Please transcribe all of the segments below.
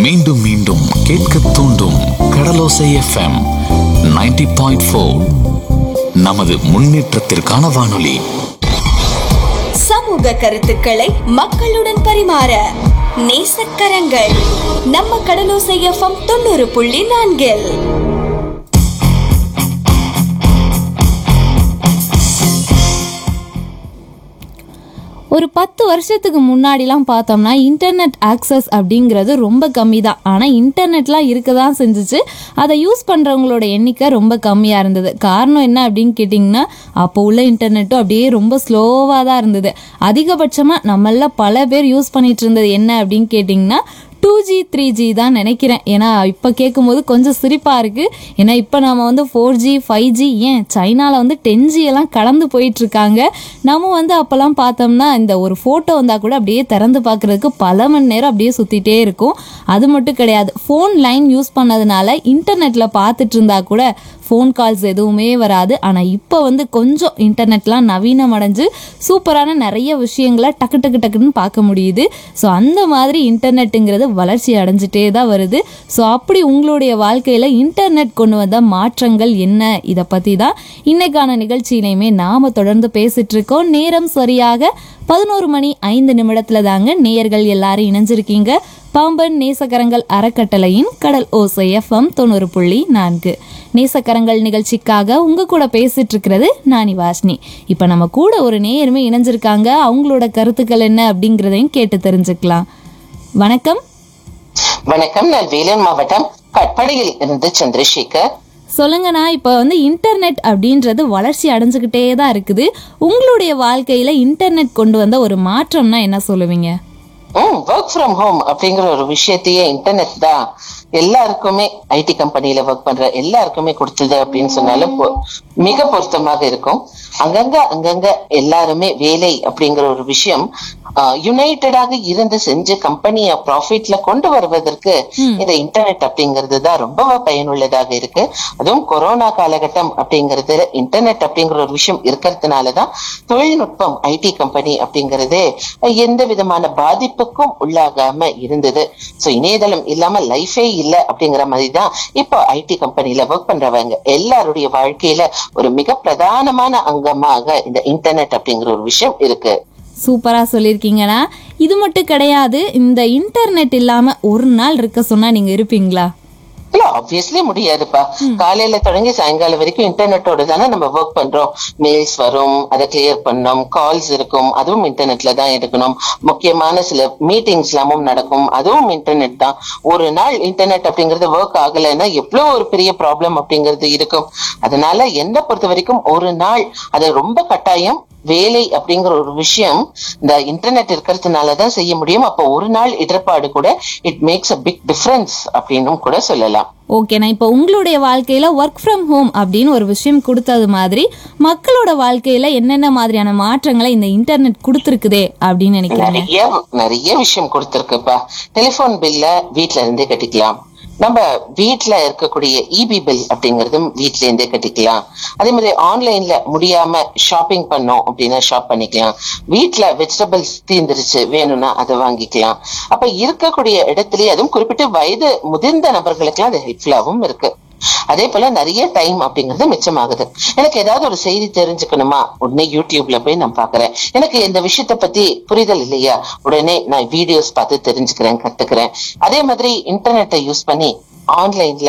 மீண்டும் மீண்டும் கேட்க தூண்டும் கடலோசை எஃப்எம் 90.4 பாயிண்ட் ஃபோர் நமது முன்னேற்றத்திற்கான வானொலி சமூக கருத்துக்களை மக்களுடன் பரிமாற நேசக்கரங்கள் நம்ம கடலோசை எஃப்எம் தொண்ணூறு புள்ளி நான்கில் ஒரு பத்து வருஷத்துக்கு முன்னாடிலாம் பார்த்தோம்னா இன்டர்நெட் ஆக்சஸ் அப்படிங்கிறது ரொம்ப கம்மி தான் ஆனால் இன்டர்நெட்லாம் இருக்க தான் செஞ்சுச்சு அதை யூஸ் பண்ணுறவங்களோட எண்ணிக்கை ரொம்ப கம்மியாக இருந்தது காரணம் என்ன அப்படின்னு கேட்டிங்கன்னா அப்போ உள்ள இன்டர்நெட்டும் அப்படியே ரொம்ப ஸ்லோவாக தான் இருந்தது அதிகபட்சமாக நம்மள பல பேர் யூஸ் பண்ணிட்டு இருந்தது என்ன அப்படின்னு கேட்டிங்கன்னா டூ ஜி த்ரீ ஜி தான் நினைக்கிறேன் ஏன்னா இப்போ கேட்கும்போது கொஞ்சம் சிரிப்பாக இருக்குது ஏன்னா இப்போ நம்ம வந்து ஃபோர் ஜி ஃபைவ் ஜி ஏன் சைனாவில் வந்து டென் ஜி எல்லாம் கலந்து போயிட்டுருக்காங்க நம்ம வந்து அப்போல்லாம் பார்த்தோம்னா இந்த ஒரு ஃபோட்டோ வந்தால் கூட அப்படியே திறந்து பார்க்குறதுக்கு பல மணி நேரம் அப்படியே சுற்றிட்டே இருக்கும் அது மட்டும் கிடையாது ஃபோன் லைன் யூஸ் பண்ணதுனால இன்டர்நெட்டில் பார்த்துட்டு இருந்தா கூட ஃபோன் கால்ஸ் எதுவுமே வராது ஆனால் இப்போ வந்து கொஞ்சம் இன்டர்நெட்லாம் நவீனம் அடைஞ்சு சூப்பரான நிறைய விஷயங்களை டக்கு டக்கு டக்குன்னு பார்க்க முடியுது ஸோ அந்த மாதிரி இன்டர்நெட்டுங்கிறது வளர்ச்சி அடைஞ்சிட்டே தான் வருது ஸோ அப்படி உங்களுடைய வாழ்க்கையில் இன்டர்நெட் கொண்டு வந்த மாற்றங்கள் என்ன இதை பற்றி தான் இன்னைக்கான நிகழ்ச்சியிலையுமே நாம் தொடர்ந்து பேசிட்டு இருக்கோம் நேரம் சரியாக பதினோரு மணி ஐந்து நிமிடத்துல தாங்க நேயர்கள் எல்லாரும் இணைஞ்சிருக்கீங்க பாம்பன் நேசக்கரங்கள் அறக்கட்டளையின் கடல் ஓசை எஃப்எம் தொண்ணூறு புள்ளி நான்கு நேசக்கரங்கள் நிகழ்ச்சிக்காக உங்க கூட பேசிட்டு இருக்கிறது நானி வாஷ்னி இப்ப நம்ம கூட ஒரு நேயருமே இணைஞ்சிருக்காங்க அவங்களோட கருத்துக்கள் என்ன அப்படிங்கிறதையும் கேட்டு தெரிஞ்சுக்கலாம் வணக்கம் வணக்கம் நான் வேலூர் மாவட்டம் கட்படையில் இருந்து சந்திரசேகர் சொல்லுங்கண்ணா இப்போ வந்து இன்டர்நெட் அப்படின்றது வளர்ச்சி அடைஞ்சுக்கிட்டே தான் இருக்குது உங்களுடைய வாழ்க்கையில இன்டர்நெட் கொண்டு வந்த ஒரு மாற்றம்னா என்ன சொல்லுவீங்க ம் ஒர்க் ஃப்ரம் ஹோம் அப்படிங்கிற ஒரு விஷயத்தையே இன்டர்நெட் தான் எல்லாருக்குமே ஐடி கம்பெனில ஒர்க் பண்ற எல்லாருக்குமே கொடுத்தது அப்படின்னு சொன்னாலும் பொ- மிக பொருத்தமாக இருக்கும் அங்கங்க அங்கங்க எல்லாருமே வேலை அப்படிங்கிற ஒரு விஷயம் யுனைடெடாக இருந்து செஞ்சு கம்பெனிய ப்ராஃபிட்ல கொண்டு வருவதற்கு இந்த இன்டர்நெட் அப்படிங்கிறது தான் ரொம்ப பயனுள்ளதாக இருக்கு அதுவும் கொரோனா காலகட்டம் அப்படிங்கிறது இன்டர்நெட் அப்படிங்கிற ஒரு விஷயம் இருக்கிறதுனாலதான் தொழில்நுட்பம் ஐடி கம்பெனி அப்படிங்கறதே எந்த விதமான பாதிப்புக்கும் உள்ளாகாம இருந்தது சோ இணையதளம் இல்லாம லைஃபே இல்ல அப்படிங்கிற மாதிரி தான் இப்போ ஐடி கம்பெனில ஒர்க் பண்றவங்க எல்லாருடைய வாழ்க்கையில ஒரு மிக பிரதானமான அங்கமாக இந்த இன்டர்நெட் அப்படிங்கிற ஒரு விஷயம் இருக்கு சூப்பரா சொல்லியிருக்கீங்கண்ணா இது மட்டும் கிடையாது இந்த இன்டர்நெட் இல்லாம ஒரு நாள் இருக்க சொன்னா நீங்க இருப்பீங்களா இல்ல ஆப்வியஸ்லி முடியாதுப்பா காலையில தொடங்கி சாயங்காலம் வரைக்கும் இன்டர்நெட்டோட தானே நம்ம ஒர்க் பண்றோம் மெயில்ஸ் வரும் அதை கிளியர் பண்ணணும் கால்ஸ் இருக்கும் அதுவும் இன்டர்நெட்ல தான் எடுக்கணும் முக்கியமான சில மீட்டிங்ஸ் எல்லாமும் நடக்கும் அதுவும் இன்டர்நெட் தான் ஒரு நாள் இன்டர்நெட் அப்படிங்கறது ஒர்க் ஆகலைன்னா எவ்வளவு ஒரு பெரிய ப்ராப்ளம் அப்படிங்கிறது இருக்கும் அதனால என்னை பொறுத்த வரைக்கும் ஒரு நாள் அது ரொம்ப கட்டாயம் வேலை அப்படிங்கிற ஒரு விஷயம் இந்த இன்டர்நெட் இருக்கிறதுனாலதான் செய்ய முடியும் அப்போ ஒரு நாள் இடர்பாடு கூட it makes a big difference அப்படின்னும் கூட சொல்லலாம் ஓகேண்ணா இப்போ உங்களுடைய வாழ்க்கையில ஒர்க் ஃப்ரம் ஹோம் அப்படின்னு ஒரு விஷயம் கொடுத்தது மாதிரி மக்களோட வாழ்க்கையில என்னென்ன மாதிரியான மாற்றங்களை இந்த இன்டர்நெட் கொடுத்துருக்குதே அப்படின்னு நினைக்கிறீங்க நிறைய நிறைய விஷயம் கொடுத்திருக்குப்பா டெலிபோன் பில்ல வீட்ல இருந்தே கட்டிக்கலாம் நம்ம வீட்ல இருக்கக்கூடிய இபி பில் அப்படிங்கறதும் வீட்ல இருந்தே கட்டிக்கலாம் அதே மாதிரி ஆன்லைன்ல முடியாம ஷாப்பிங் பண்ணோம் அப்படின்னா ஷாப் பண்ணிக்கலாம் வீட்ல வெஜிடபிள்ஸ் தீந்துருச்சு வேணும்னா அதை வாங்கிக்கலாம் அப்ப இருக்கக்கூடிய இடத்துலயே அதுவும் குறிப்பிட்டு வயது முதிர்ந்த நபர்களுக்கெல்லாம் அது ஹெல்ப்ஃபுல்லாவும் இருக்கு அதே போல நிறைய டைம் அப்படிங்கிறது மிச்சமாகுது எனக்கு ஏதாவது ஒரு செய்தி தெரிஞ்சுக்கணுமா உடனே யூடியூப்ல போய் நான் பாக்குறேன் எனக்கு இந்த விஷயத்த பத்தி புரிதல் இல்லையா உடனே நான் வீடியோஸ் பார்த்து தெரிஞ்சுக்கிறேன் கத்துக்கிறேன் அதே மாதிரி இன்டர்நெட்டை யூஸ் பண்ணி ஆன்லைன்ல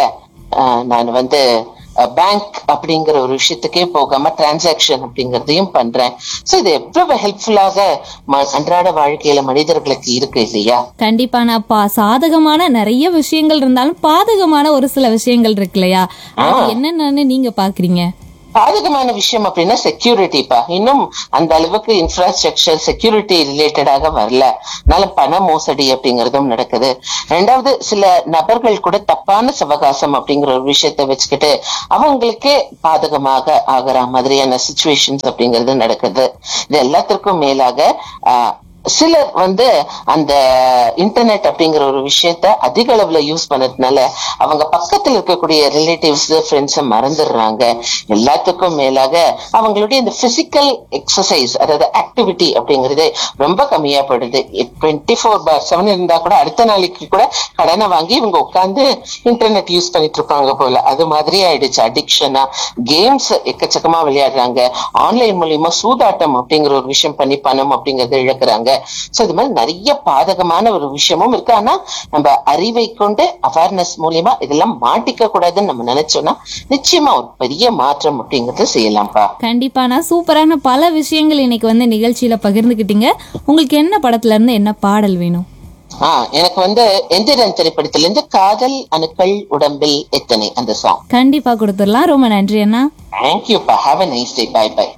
நான் வந்து பேங்க் அப்படிங்கிற ஒரு விஷயத்துக்கே போகாம டிரான்சாக்ஷன் அப்படிங்கறதையும் பண்றேன் சோ இது எவ்வளவு ஹெல்ப்ஃபுல்லாக ம- அன்றாட வாழ்க்கையில மனிதர்களுக்கு இருக்கு இல்லையா கண்டிப்பாண்ணா பா சாதகமான நிறைய விஷயங்கள் இருந்தாலும் பாதகமான ஒரு சில விஷயங்கள் இருக்கு இல்லையா அது என்னென்னு நீங்க பாக்குறீங்க பாதகமான விஷயம் அப்படின்னா செக்யூரிட்டிப்பா இன்னும் அந்த அளவுக்கு இன்ஃப்ராஸ்ட்ரக்சர் செக்யூரிட்டி ரிலேட்டடாக வரல அதனால பண மோசடி அப்படிங்கறதும் நடக்குது ரெண்டாவது சில நபர்கள் கூட தப்பான சவகாசம் அப்படிங்கிற ஒரு விஷயத்த வச்சுக்கிட்டு அவங்களுக்கே பாதகமாக ஆகிற மாதிரியான சுச்சுவேஷன்ஸ் அப்படிங்கிறது நடக்குது இது எல்லாத்திற்கும் மேலாக ஆஹ், சிலர் வந்து அந்த இன்டர்நெட் அப்படிங்கிற ஒரு விஷயத்த அதிக அளவுல யூஸ் பண்ணதுனால அவங்க பக்கத்துல இருக்கக்கூடிய ரிலேட்டிவ்ஸ் ஃப்ரெண்ட்ஸ மறந்துடுறாங்க எல்லாத்துக்கும் மேலாக அவங்களுடைய இந்த பிசிக்கல் எக்ஸசைஸ் அதாவது ஆக்டிவிட்டி அப்படிங்கிறது ரொம்ப கம்மியா படுது டுவெண்ட்டி ஃபோர் பார் செவன் இருந்தா கூட அடுத்த நாளைக்கு கூட கடனை வாங்கி இவங்க உட்காந்து இன்டர்நெட் யூஸ் பண்ணிட்டு இருப்பாங்க போல அது மாதிரி ஆயிடுச்சு அடிக்ஷனா கேம்ஸ் எக்கச்சக்கமா விளையாடுறாங்க ஆன்லைன் மூலியமா சூதாட்டம் அப்படிங்கிற ஒரு விஷயம் பண்ணி பணம் அப்படிங்கறத இழக்கிறாங்க சோ இது மாதிரி நிறைய பாதகமான ஒரு விஷயமும் இருக்கு ஆனா நம்ம அறிவை கொண்டு அவேர்னஸ் மூலியமா இதெல்லாம் மாட்டிக்க கூடாதுன்னு நம்ம நினைச்சோம்னா நிச்சயமா ஒரு பெரிய மாற்றம் அப்படிங்கறத செய்யலாம்ப்பா கண்டிப்பானா சூப்பரான பல விஷயங்கள் இன்னைக்கு வந்து நிகழ்ச்சியில பகிர்ந்துக்கிட்டீங்க உங்களுக்கு என்ன படத்துல இருந்து என்ன பாடல் வேணும் ஆஹ் எனக்கு வந்து எந்திரன் திரைப்படத்துல இருந்து காதல் அணுக்கள் உடம்பில் எத்தனை அந்த சாங் கண்டிப்பா கொடுத்துடலாம் ரொம்ப நன்றி அண்ணா தேங்க்யூப்பா have a nice day bye bye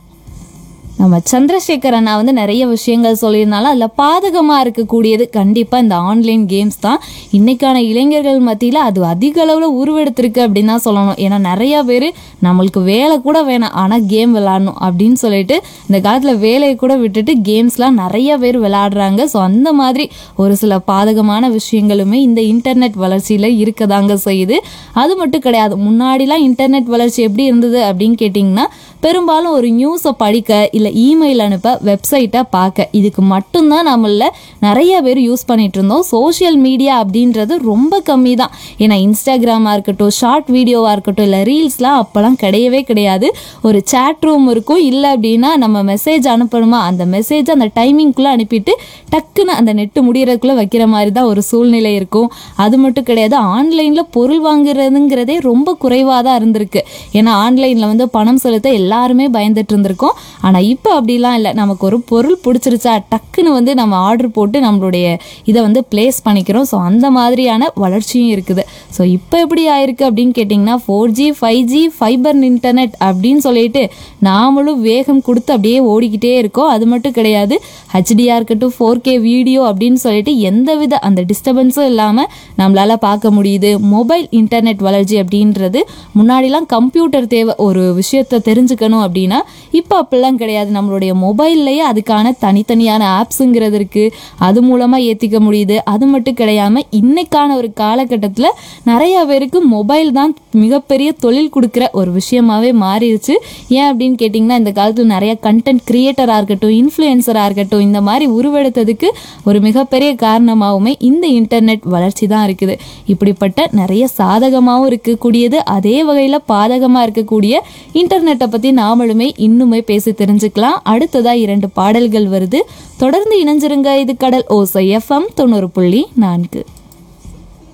நம்ம சந்திரசேகர் அண்ணா வந்து நிறைய விஷயங்கள் சொல்லியிருந்தாலும் அதில் பாதகமாக இருக்கக்கூடியது கண்டிப்பாக இந்த ஆன்லைன் கேம்ஸ் தான் இன்னைக்கான இளைஞர்கள் மத்தியில் அது அதிக அளவில் உருவெடுத்திருக்கு அப்படின்னு தான் சொல்லணும் ஏன்னா நிறைய பேர் நம்மளுக்கு வேலை கூட வேணாம் ஆனால் கேம் விளாடணும் அப்படின்னு சொல்லிட்டு இந்த காலத்தில் வேலையை கூட விட்டுட்டு கேம்ஸ்லாம் நிறைய பேர் விளையாடுறாங்க ஸோ அந்த மாதிரி ஒரு சில பாதகமான விஷயங்களுமே இந்த இன்டர்நெட் வளர்ச்சியில் இருக்கதாங்க செய்யுது அது மட்டும் கிடையாது முன்னாடிலாம் இன்டர்நெட் வளர்ச்சி எப்படி இருந்தது அப்படின்னு கேட்டிங்கன்னா பெரும்பாலும் ஒரு நியூஸை படிக்க இல்லை இமெயில் அனுப்ப வெப்சைட்டை பார்க்க இதுக்கு மட்டும்தான் நம்மள நிறைய பேர் யூஸ் பண்ணிட்டு இருந்தோம் சோஷியல் மீடியா அப்படின்றது ரொம்ப கம்மி தான் ஏன்னா இன்ஸ்டாகிராமாக இருக்கட்டும் ஷார்ட் வீடியோவாக இருக்கட்டும் இல்லை ரீல்ஸ்லாம் அப்போல்லாம் கிடையவே கிடையாது ஒரு சேட் ரூம் இருக்கும் இல்லை அப்படின்னா நம்ம மெசேஜ் அனுப்பணுமா அந்த மெசேஜ் அந்த டைமிங்குள்ளே அனுப்பிட்டு டக்குன்னு அந்த நெட்டு முடியறதுக்குள்ளே வைக்கிற மாதிரி தான் ஒரு சூழ்நிலை இருக்கும் அது மட்டும் கிடையாது ஆன்லைனில் பொருள் வாங்குறதுங்கிறதே ரொம்ப குறைவாக தான் இருந்திருக்கு ஏன்னா ஆன்லைனில் வந்து பணம் செலுத்த எல்லாருமே பயந்துட்டு இருந்திருக்கோம் ஆனால் இப்போ அப்படிலாம் இல்லை நமக்கு ஒரு பொருள் பிடிச்சிருச்சா டக்குன்னு வந்து நம்ம ஆர்டர் போட்டு நம்மளுடைய இதை வந்து பிளேஸ் பண்ணிக்கிறோம் ஸோ அந்த மாதிரியான வளர்ச்சியும் இருக்குது ஸோ இப்போ எப்படி ஆயிருக்கு அப்படின்னு கேட்டிங்கன்னா four G five G fibre internet அப்படின்னு சொல்லிட்டு நாமளும் வேகம் கொடுத்து அப்படியே ஓடிக்கிட்டே இருக்கோம் அது மட்டும் கிடையாது ஹெச்டிஆர் இருக்கட்டும் ஃபோர் கே வீடியோ அப்படின்னு சொல்லிட்டு எந்தவித அந்த டிஸ்டர்பன்ஸும் இல்லாமல் நம்மளால பார்க்க முடியுது மொபைல் இன்டர்நெட் வளர்ச்சி அப்படின்றது முன்னாடிலாம் கம்ப்யூட்டர் தேவை ஒரு விஷயத்தை தெரிஞ்சுக்கணும் அப்படின்னா இப்போ அப்படிலாம் கிடையாது நம்மளுடைய மொபைல்லையே அதுக்கான தனித்தனியான ஆப்ஸுங்கிறது இருக்குது அது மூலமாக ஏற்றிக்க முடியுது அது மட்டும் கிடையாமல் இன்னைக்கான ஒரு காலகட்டத்தில் நிறைய பேருக்கு மொபைல் தான் மிகப்பெரிய தொழில் கொடுக்குற ஒரு விஷயமாவே மாறிடுச்சு ஏன் அப்படின்னு கேட்டிங்கன்னா இந்த காலத்தில் நிறைய கண்டென்ட் கிரியேட்டராக இருக்கட்டும் இன்ஃப்ளூயன்சராக இருக்கட்டும் இந்த மாதிரி உருவெடுத்ததுக்கு ஒரு மிகப்பெரிய காரணமாகவுமே இந்த இன்டர்நெட் வளர்ச்சி தான் இருக்குது இப்படிப்பட்ட நிறைய சாதகமாகவும் இருக்கக்கூடியது அதே வகையில் பாதகமாக இருக்கக்கூடிய இன்டர்நெட்டை பற்றி நாமளுமே இன்னுமே பேசி தெரிஞ்சுக்கலாம் அடுத்ததாக இரண்டு பாடல்கள் வருது தொடர்ந்து இணைஞ்சிருங்க இது கடல் ஓசை எஃப்எம் தொண்ணூறு புள்ளி நான்கு